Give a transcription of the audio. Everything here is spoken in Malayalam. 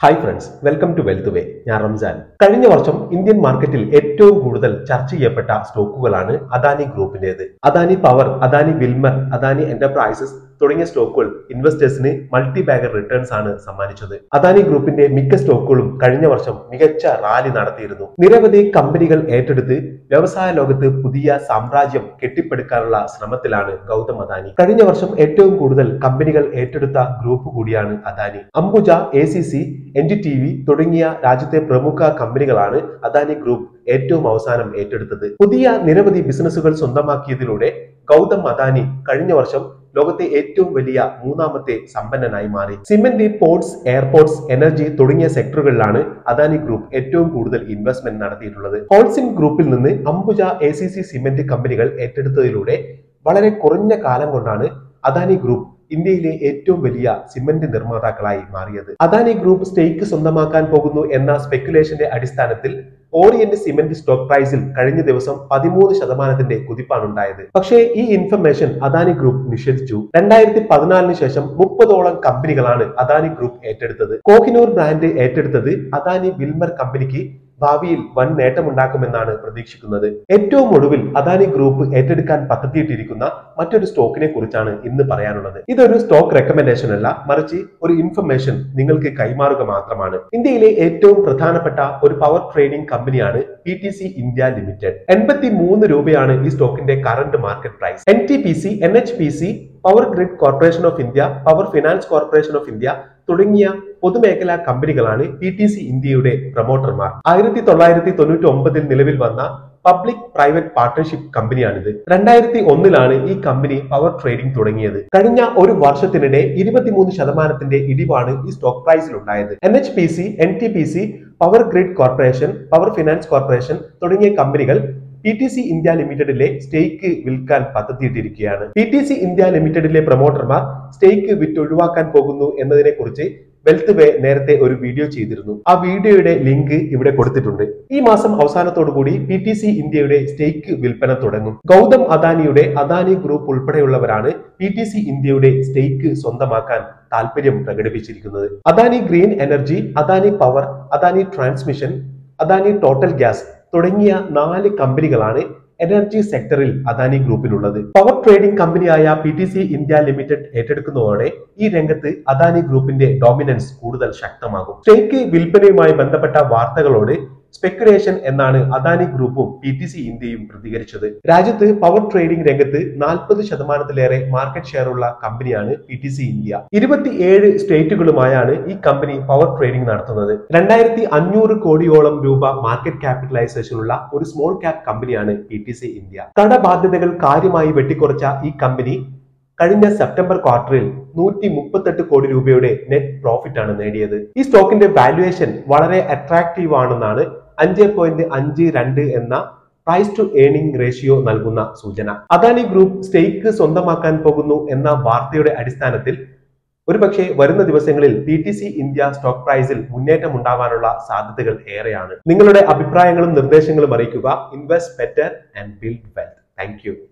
hi friends welcome to wealth way ഞാൻ റംസാൻ കഴിഞ്ഞ വർഷം ഇന്ത്യൻ മാർക്കറ്റിൽ ഏറ്റവും കൂടുതൽ ചർച്ച ചെയ്യപ്പെട്ട സ്റ്റോക്കുകളാണ് അദാനി ഗ്രൂപ്പിന്റേത് Adani power Adani Wilmar Adani enterprises തുടങ്ങിയ സ്റ്റോക്കുകൾ ഇൻവെസ്റ്റേഴ്സിന് മൾട്ടി ബാഗർ റിട്ടേൺസ് ആണ് സമ്മാനിച്ചത് അദാനി ഗ്രൂപ്പിന്റെ മിക്ക സ്റ്റോക്കുകളും കഴിഞ്ഞ വർഷം മികച്ച റാലി നടത്തിയിരുന്നു നിരവധി കമ്പനികൾ ഏറ്റെടുത്ത് വ്യവസായ ലോകത്ത് പുതിയ സാമ്രാജ്യം കെട്ടിപ്പടുക്കാനുള്ള ശ്രമത്തിലാണ് ഗൗതം അദാനി കഴിഞ്ഞ വർഷം ഏറ്റവും കൂടുതൽ കമ്പനികൾ ഏറ്റെടുത്ത ഗ്രൂപ്പ് കൂടിയാണ് Adani Ambuja A C C N D T V തുടങ്ങിയ രാജ്യത്തെ പ്രമുഖ കമ്പനികളാണ് അദാനി ഗ്രൂപ്പ് ഏറ്റവും അവസാനം ഏറ്റെടുത്തത് പുതിയ നിരവധി ബിസിനസ്സുകൾ സ്വന്തമാക്കിയതിലൂടെ ഗൗതം അദാനി കഴിഞ്ഞ വർഷം ലോകത്തെ ഏറ്റവും വലിയ മൂന്നാമത്തെ സമ്പന്നനായി മാറി സിമന്റ് പോർട്സ് എയർപോർട്സ് എനർജി തുടങ്ങിയ സെക്ടറുകളിലാണ് അദാനി ഗ്രൂപ്പ് ഏറ്റവും കൂടുതൽ ഇൻവെസ്റ്റ്മെന്റ് നടത്തിയിട്ടുള്ളത് ഹോൾസിം ഗ്രൂപ്പിൽ നിന്ന് Ambuja A C C cement കമ്പനികൾ ഏറ്റെടുത്തതിലൂടെ വളരെ കുറഞ്ഞ കാലം കൊണ്ടാണ് അദാനി ഗ്രൂപ്പ് ഇന്ത്യയിലെ ഏറ്റവും വലിയ സിമന്റ് നിർമ്മാതാക്കളായി മാറിയത് അദാനി ഗ്രൂപ്പ് സ്റ്റേക്ക് സ്വന്തമാക്കാൻ പോകുന്നു എന്ന സ്പെക്കുലേഷന്റെ അടിസ്ഥാനത്തിൽ ഓറിയന്റ് സിമന്റ് സ്റ്റോക്ക് പ്രൈസിൽ കഴിഞ്ഞ ദിവസം പതിമൂന്ന് ശതമാനത്തിന്റെ കുതിപ്പാണ് ഉണ്ടായത് പക്ഷേ ഈ ഇൻഫർമേഷൻ അദാനി ഗ്രൂപ്പ് നിഷേധിച്ചു രണ്ടായിരത്തി പതിനാലിന് ശേഷം മുപ്പതോളം കമ്പനികളാണ് അദാനി ഗ്രൂപ്പ് ഏറ്റെടുത്തത് കോഹിനൂർ ബ്രാൻഡ് ഏറ്റെടുത്തത് അദാനി വിൽമർ കമ്പനിക്ക് ഭാവിയിൽ വൻ നേട്ടമുണ്ടാക്കുമെന്നാണ് പ്രതീക്ഷിക്കുന്നത് ഏറ്റവും ഒടുവിൽ അദാനി ഗ്രൂപ്പ് ഏറ്റെടുക്കാൻ പദ്ധതിയിട്ടിരിക്കുന്ന മറ്റൊരു സ്റ്റോക്കിനെ കുറിച്ചാണ് ഇന്ന് പറയാനുള്ളത് ഇതൊരു സ്റ്റോക്ക് റെക്കമെൻഡേഷൻ അല്ല മറിച്ച് ഒരു ഇൻഫർമേഷൻ നിങ്ങൾക്ക് കൈമാറുക മാത്രമാണ് ഇന്ത്യയിലെ ഏറ്റവും പ്രധാനപ്പെട്ട ഒരു പവർ ട്രേഡിംഗ് കമ്പനിയാണ് P T C India limited എൺപത്തി മൂന്ന് രൂപയാണ് ഈ സ്റ്റോക്കിന്റെ current market price N T P C N H P C power grid corporation of India power finance corporation of India തുടങ്ങിയ പൊതുമേഖലാ കമ്പനികളാണ് പി ടി സി ഇന്ത്യയുടെ പ്രൊമോട്ടർമാർ ആയിരത്തി തൊള്ളായിരത്തി തൊണ്ണൂറ്റി ഒമ്പതിൽ നിലവിൽ വന്ന പബ്ലിക് പ്രൈവറ്റ് പാർട്ണർഷിപ്പ് കമ്പനിയാണിത് രണ്ടായിരത്തി ഒന്നിലാണ് ഈ കമ്പനി പവർ ട്രേഡിംഗ് തുടങ്ങിയത് കഴിഞ്ഞ ഒരു വർഷത്തിനിടെ ഇരുപത്തിമൂന്ന് ശതമാനത്തിന്റെ ഇടിവാണ് ഈ സ്റ്റോക്ക് പ്രൈസിൽ ഉണ്ടായത് N H P C N T P C power grid corporation power finance corporation തുടങ്ങിയ കമ്പനികൾ പി ടി സി ഇന്ത്യ ലിമിറ്റഡിലെ സ്റ്റേക്ക് വിൽക്കാൻ പദ്ധതിയിട്ടിരിക്കുകയാണ് പി ടി സി ഇന്ത്യ ലിമിറ്റഡിലെ പ്രൊമോട്ടർമാർ സ്റ്റേക്ക് വിറ്റൊഴിവാക്കാൻ പോകുന്നു എന്നതിനെ കുറിച്ച് വെൽത്ത് വേ നേരത്തെ ഒരു വീഡിയോ ചെയ്തിരുന്നു ആ വീഡിയോയുടെ ലിങ്ക് ഇവിടെ കൊടുത്തിട്ടുണ്ട് ഈ മാസം അവസാനത്തോടു കൂടി പി ടി സി ഇന്ത്യയുടെ സ്റ്റേക്ക് വിൽപ്പന തുടങ്ങും ഗൗതം അദാനിയുടെ അദാനി ഗ്രൂപ്പ് ഉൾപ്പെടെയുള്ളവരാണ് പി ടി സി ഇന്ത്യയുടെ സ്റ്റേക്ക് സ്വന്തമാക്കാൻ താല്പര്യം പ്രകടിപ്പിച്ചിരിക്കുന്നത് Adani green energy Adani power Adani transmission Adani total gas തുടങ്ങിയ നാല് കമ്പനികളാണ് എനർജി സെക്ടറിൽ അദാനി ഗ്രൂപ്പിലുള്ളത് പവർ ട്രേഡിംഗ് കമ്പനിയായ P T C India limited ഏറ്റെടുക്കുന്നതോടെ ഈ രംഗത്ത് അദാനി ഗ്രൂപ്പിന്റെ ഡോമിനൻസ് കൂടുതൽ ശക്തമാകും സ്റ്റേക്ക് വിൽപ്പനയുമായി ബന്ധപ്പെട്ട വാർത്തകളോട് സ്പെക്കുലേഷൻ എന്നാണ് അദാനി ഗ്രൂപ്പും പി ടി സി ഇന്ത്യയും പ്രതികരിച്ചത് രാജ്യത്ത് പവർ ട്രേഡിംഗ് രംഗത്ത് നാൽപ്പത് ശതമാനത്തിലേറെ മാർക്കറ്റ് ഷെയർ ഉള്ള കമ്പനിയാണ് പി ടി സി ഇന്ത്യ ഇരുപത്തിയേഴ് സ്റ്റേറ്റുകളുമായാണ് ഈ കമ്പനി പവർ ട്രേഡിംഗ് നടത്തുന്നത് രണ്ടായിരത്തി അഞ്ഞൂറ് കോടിയോളം രൂപ മാർക്കറ്റ് ക്യാപിറ്റലൈസേഷനുള്ള ഒരു സ്മോൾ ക്യാപ് കമ്പനിയാണ് പി ടി സി ഇന്ത്യ കടബാധ്യതകൾ കാര്യമായി വെട്ടിക്കുറച്ച ഈ കമ്പനി കഴിഞ്ഞ സെപ്റ്റംബർ ക്വാർട്ടറിൽ നൂറ്റി മുപ്പത്തെട്ട് കോടി രൂപയുടെ നെറ്റ് പ്രോഫിറ്റ് ആണ് നേടിയത് ഈ സ്റ്റോക്കിന്റെ വാല്യുവേഷൻ വളരെ അട്രാക്റ്റീവ് ആണെന്നാണ് അഞ്ച് പോയിന്റ് അഞ്ച് രണ്ട് എന്ന പ്രൈസ് ടു ഏണിംഗ് റേഷ്യോ നൽകുന്ന സൂചന അദാനി ഗ്രൂപ്പ് സ്റ്റേക്ക് സ്വന്തമാക്കാൻ പോകുന്നു എന്ന വാർത്തയുടെ അടിസ്ഥാനത്തിൽ ഒരുപക്ഷെ വരുന്ന ദിവസങ്ങളിൽ P T C India stock പ്രൈസിൽ മുന്നേറ്റം ഉണ്ടാവാനുള്ള സാധ്യതകൾ ഏറെയാണ് നിങ്ങളുടെ അഭിപ്രായങ്ങളും നിർദ്ദേശങ്ങളും അറിയിക്കുക invest better and build wealth thank